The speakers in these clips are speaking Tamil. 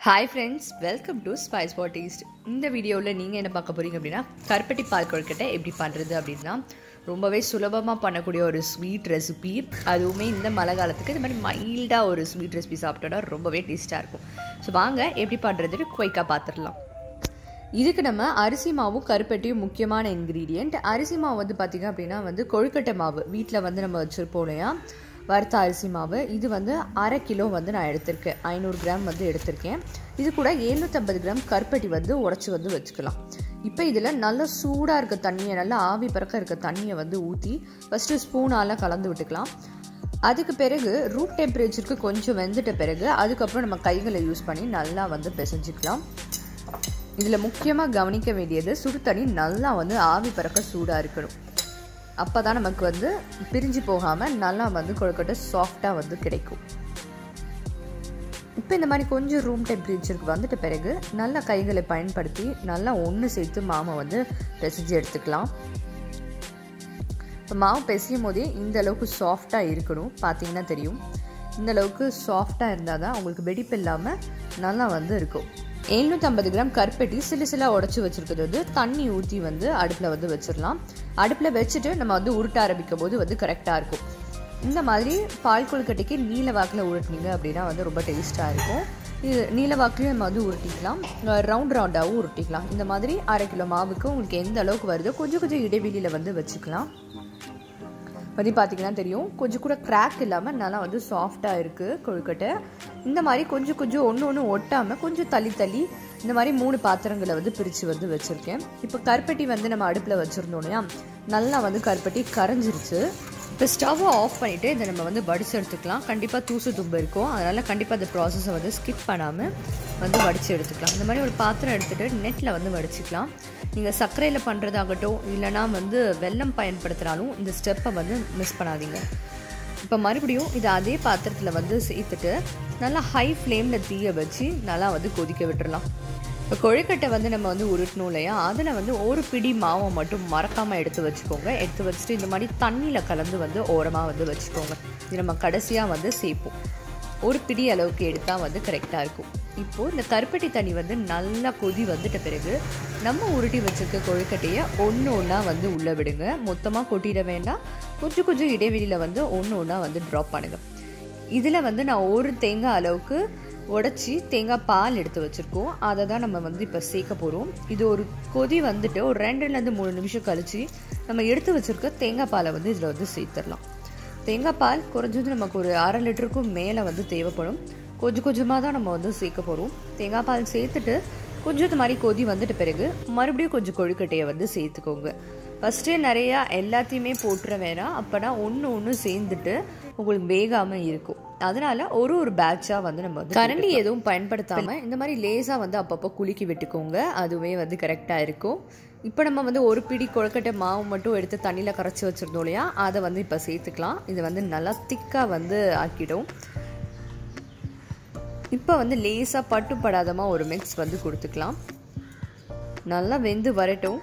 hi friends welcome to spice for taste இந்த வீடியோவில் நீங்கள் என்ன பார்க்க போகிறீங்க அப்படின்னா கருப்பட்டி பால் கொழுக்கட்டை எப்படி பண்ணுறது அப்படின்னா ரொம்பவே சுலபமாக பண்ணக்கூடிய ஒரு ஸ்வீட் ரெசிபி அதுவுமே இந்த மழை காலத்துக்கு இந்த மாதிரி மைல்டாக ஒரு ஸ்வீட் ரெசிபி சாப்பிட்டோன்னா ரொம்பவே டேஸ்ட்டாக இருக்கும் ஸோ வாங்க எப்படி பண்ணுறதுன்னு குயிக்காக பார்த்துடலாம் இதுக்கு நம்ம அரிசி மாவும் கருப்பட்டியும் முக்கியமான இன்க்ரீடியண்ட் அரிசி மாவு வந்து பார்த்திங்க அப்படின்னா வந்து கொழுக்கட்டை மாவு வீட்டில் வந்து நம்ம வச்சுருப்போம் இல்லையா வறுத்த அரிசி மாவு இது வந்து அரை கிலோ வந்து நான் எடுத்திருக்கேன் ஐநூறு கிராம் வந்து எடுத்திருக்கேன் இது கூட எழுநூற்றம்பது கிராம் கருப்பட்டி வந்து உடச்சி வந்து வச்சுக்கலாம் இப்போ இதில் நல்ல சூடாக இருக்க தண்ணியை நல்லா ஆவி பறக்க இருக்க தண்ணியை வந்து ஊற்றி ஃபஸ்ட்டு ஸ்பூனால் கலந்து விட்டுக்கலாம் அதுக்கு பிறகு ரூம் டெம்பரேச்சருக்கு கொஞ்சம் வெந்துட்ட பிறகு அதுக்கப்புறம் நம்ம கைகளை யூஸ் பண்ணி நல்லா வந்து பிசைஞ்சிக்கலாம் இதில் முக்கியமாக கவனிக்க வேண்டியது சுடு தண்ணி நல்லா வந்து ஆவி பறக்க சூடாக இருக்கணும் அப்போ தான் நமக்கு வந்து பிரிஞ்சு போகாமல் நல்லா வந்து கொழுக்கட்டை சாஃப்டாக வந்து கிடைக்கும் இப்போ இந்த மாதிரி கொஞ்சம் ரூம் டெம்பரேச்சருக்கு வந்துட்ட பிறகு நல்லா கைகளை பயன்படுத்தி நல்லா ஒன்று சேர்த்து மாவை வந்து பிசைஞ்சு எடுத்துக்கலாம் இப்போ மாவு பிசையும் போதே இந்த அளவுக்கு சாஃப்டாக இருக்கணும் பார்த்தீங்கன்னா தெரியும் இந்த அளவுக்கு சாஃப்டாக இருந்தால் தான் உங்களுக்கு வெடிப்பு இல்லாமல் நல்லா வந்து இருக்கும் எழுநூற்றம்பது கிராம் கருப்பட்டி சிலு சிலாக உடச்சி வச்சுருக்கிறது வந்து தண்ணி ஊற்றி வந்து அடுப்பில் வந்து வச்சிடலாம் அடுப்பில் வச்சுட்டு நம்ம வந்து உருட்ட ஆரம்பிக்கும் போது வந்து கரெக்டாக இருக்கும் இந்த மாதிரி பால் கொழுக்கட்டைக்கு நீல வாக்கில் உருட்டினீங்க அப்படின்னா வந்து ரொம்ப டேஸ்ட்டாக இருக்கும் இது நீல வாக்குலையும் நம்ம வந்து உருட்டிக்கலாம் ரவுண்ட் ரவுண்டாகவும் உருட்டிக்கலாம் இந்த மாதிரி அரை கிலோ மாவுக்கு உங்களுக்கு எந்த அளவுக்கு வருதோ கொஞ்சம் கொஞ்சம் இடைவெளியில் வந்து வச்சுக்கலாம் பற்றி பார்த்தீங்கன்னா தெரியும் கொஞ்சம் கூட கிராக் இல்லாமல் நல்லா வந்து சாஃப்டாக இருக்குது கொழுக்கட்டை இந்த மாதிரி கொஞ்சம் கொஞ்சம் ஒன்று ஒன்று ஒட்டாமல் கொஞ்சம் தள்ளி தள்ளி இந்த மாதிரி மூணு பாத்திரங்களை வந்து பிரித்து வந்து வச்சுருக்கேன் இப்போ கருப்பட்டி வந்து நம்ம அடுப்பில் வச்சுருந்தோம் இல்லையா நல்லா வந்து கருப்பட்டி கரைஞ்சிருச்சு இப்போ ஸ்டவ்வை ஆஃப் பண்ணிவிட்டு இதை நம்ம வந்து வடித்து எடுத்துக்கலாம் கண்டிப்பாக தூசு தும்பு இருக்கும் அதனால் கண்டிப்பாக அந்த ப்ராசஸை வந்து ஸ்கிப் பண்ணாமல் வந்து வடித்து எடுத்துக்கலாம் இந்த மாதிரி ஒரு பாத்திரம் எடுத்துகிட்டு நெட்டில் வந்து வடிச்சிக்கலாம் நீங்கள் சர்க்கரையில் பண்ணுறதாகட்டும் இல்லைனா வந்து வெல்லம் பயன்படுத்தினாலும் இந்த ஸ்டெப்பை வந்து மிஸ் பண்ணாதீங்க இப்போ மறுபடியும் இதை அதே பாத்திரத்தில் வந்து சேர்த்துட்டு நல்லா ஹை ஃப்ளேமில் தீய வச்சு நல்லா வந்து கொதிக்க விட்டுறலாம் இப்போ கொழுக்கட்டை வந்து நம்ம வந்து உருட்டணும் இல்லையா அதில் வந்து ஒரு பிடி மாவை மட்டும் மறக்காமல் எடுத்து வச்சுக்கோங்க எடுத்து வச்சுட்டு இந்த மாதிரி தண்ணியில் கலந்து வந்து ஓரமாக வந்து வச்சுக்கோங்க இது நம்ம கடைசியாக வந்து சேர்ப்போம் ஒரு பிடி அளவுக்கு எடுத்தால் வந்து கரெக்டாக இருக்கும் இப்போது இந்த கருப்பட்டி தண்ணி வந்து நல்லா கொதி வந்துட்ட பிறகு நம்ம உருட்டி வச்சுருக்க கொழுக்கட்டையை ஒன்று ஒன்றா வந்து உள்ளே விடுங்க மொத்தமாக கொட்டிட வேண்டாம் கொஞ்சம் கொஞ்சம் இடைவெளியில் வந்து ஒன்று ஒன்றா வந்து ட்ராப் பண்ணுங்கள் இதில் வந்து நான் ஒரு தேங்காய் அளவுக்கு உடச்சி தேங்காய் பால் எடுத்து வச்சுருக்கோம் அதை தான் நம்ம வந்து இப்போ சேர்க்க போகிறோம் இது ஒரு கொதி வந்துட்டு ஒரு ரெண்டுலேருந்து மூணு நிமிஷம் கழித்து நம்ம எடுத்து வச்சுருக்க தேங்காய் பாலை வந்து இதில் வந்து சேர்த்துடலாம் தேங்காய் பால் குறைஞ்சது நமக்கு ஒரு அரை லிட்டருக்கும் மேலே வந்து தேவைப்படும் கொஞ்சம் கொஞ்சமாக தான் நம்ம வந்து சேர்க்க போகிறோம் தேங்காய் பால் சேர்த்துட்டு கொஞ்சம் இந்த மாதிரி கொதி வந்துட்ட பிறகு மறுபடியும் கொஞ்சம் கொழுக்கட்டையை வந்து சேர்த்துக்கோங்க ஃபஸ்ட்டே நிறையா எல்லாத்தையுமே போட்டுற வேணாம் அப்போனா ஒன்று ஒன்று சேர்ந்துட்டு உங்களுக்கு வேகாமல் இருக்கும் அதனால ஒரு ஒரு பேட்சாக வந்து நம்ம வந்து கரண்டி எதுவும் பயன்படுத்தாமல் இந்த மாதிரி லேசாக வந்து அப்பப்போ குலுக்கி விட்டுக்கோங்க அதுவே வந்து கரெக்டாக இருக்கும் இப்போ நம்ம வந்து ஒரு பிடி கொழுக்கட்டை மாவு மட்டும் எடுத்து தண்ணியில் கரைச்சி வச்சுருந்தோம் இல்லையா அதை வந்து இப்போ சேர்த்துக்கலாம் இது வந்து நல்லா திக்காக வந்து ஆக்கிடும் இப்போ வந்து லேசாக பட்டுப்படாதமாக ஒரு மிக்ஸ் வந்து கொடுத்துக்கலாம் நல்லா வெந்து வரட்டும்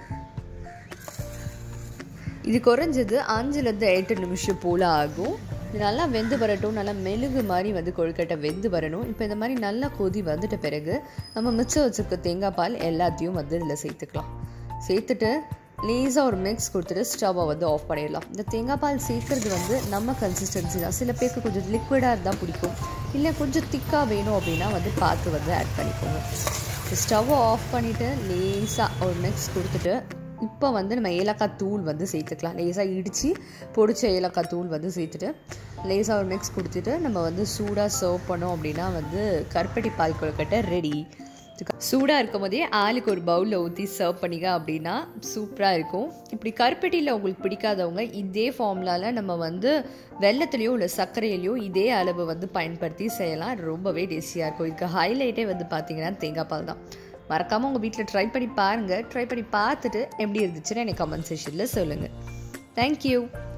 இது குறைஞ்சது அஞ்சுலேருந்து எட்டு நிமிஷம் போல் ஆகும் இது நல்லா வெந்து வரட்டும் நல்லா மெழுகு மாதிரி வந்து கொழுக்கட்டை வெந்து வரணும் இப்போ இந்த மாதிரி நல்லா கொதி வந்துட்ட பிறகு நம்ம மிச்சம் வச்சுருக்க தேங்காய் பால் எல்லாத்தையும் வந்து இதில் சேர்த்துக்கலாம் சேர்த்துட்டு லேஸாக ஒரு மிக்ஸ் கொடுத்துட்டு ஸ்டவ்வை வந்து ஆஃப் பண்ணிடலாம் இந்த தேங்காய் பால் சேர்க்குறது வந்து நம்ம கன்சிஸ்டன்சி தான் சில பேருக்கு கொஞ்சம் லிக்விடாக இருந்தால் பிடிக்கும் இல்லை கொஞ்சம் திக்காக வேணும் அப்படின்னா வந்து பார்த்து வந்து ஆட் பண்ணிக்கோங்க ஸ்டவ்வை ஆஃப் பண்ணிவிட்டு லேஸாக ஒரு மிக்ஸ் கொடுத்துட்டு இப்போ வந்து நம்ம ஏலக்காய் தூள் வந்து சேர்த்துக்கலாம் லேசாக இடித்து பொடிச்ச ஏலக்காய் தூள் வந்து சேர்த்துட்டு லேசாக ஒரு மிக்ஸ் கொடுத்துட்டு நம்ம வந்து சூடாக சர்வ் பண்ணோம் அப்படின்னா வந்து கருப்பட்டி பால் கொழுக்கட்டை ரெடி சூடாக இருக்கும் போதே ஆளுக்கு ஒரு பவுலில் ஊற்றி சர்வ் பண்ணிக்க அப்படின்னா சூப்பராக இருக்கும் இப்படி கருப்பட்டியில் உங்களுக்கு பிடிக்காதவங்க இதே ஃபார்முலாவில் நம்ம வந்து வெள்ளத்துலேயோ இல்லை சர்க்கரையிலையோ இதே அளவு வந்து பயன்படுத்தி செய்யலாம் ரொம்பவே டேஸ்டியாக இருக்கும் இதுக்கு ஹைலைட்டே வந்து பார்த்திங்கன்னா தேங்காய் பால் தான் மறக்காமல் உங்கள் வீட்டில் ட்ரை பண்ணி பாருங்கள் ட்ரை பண்ணி பார்த்துட்டு எப்படி இருந்துச்சுன்னு எனக்கு கமெண்ட் செஷனில் சொல்லுங்கள் தேங்க்யூ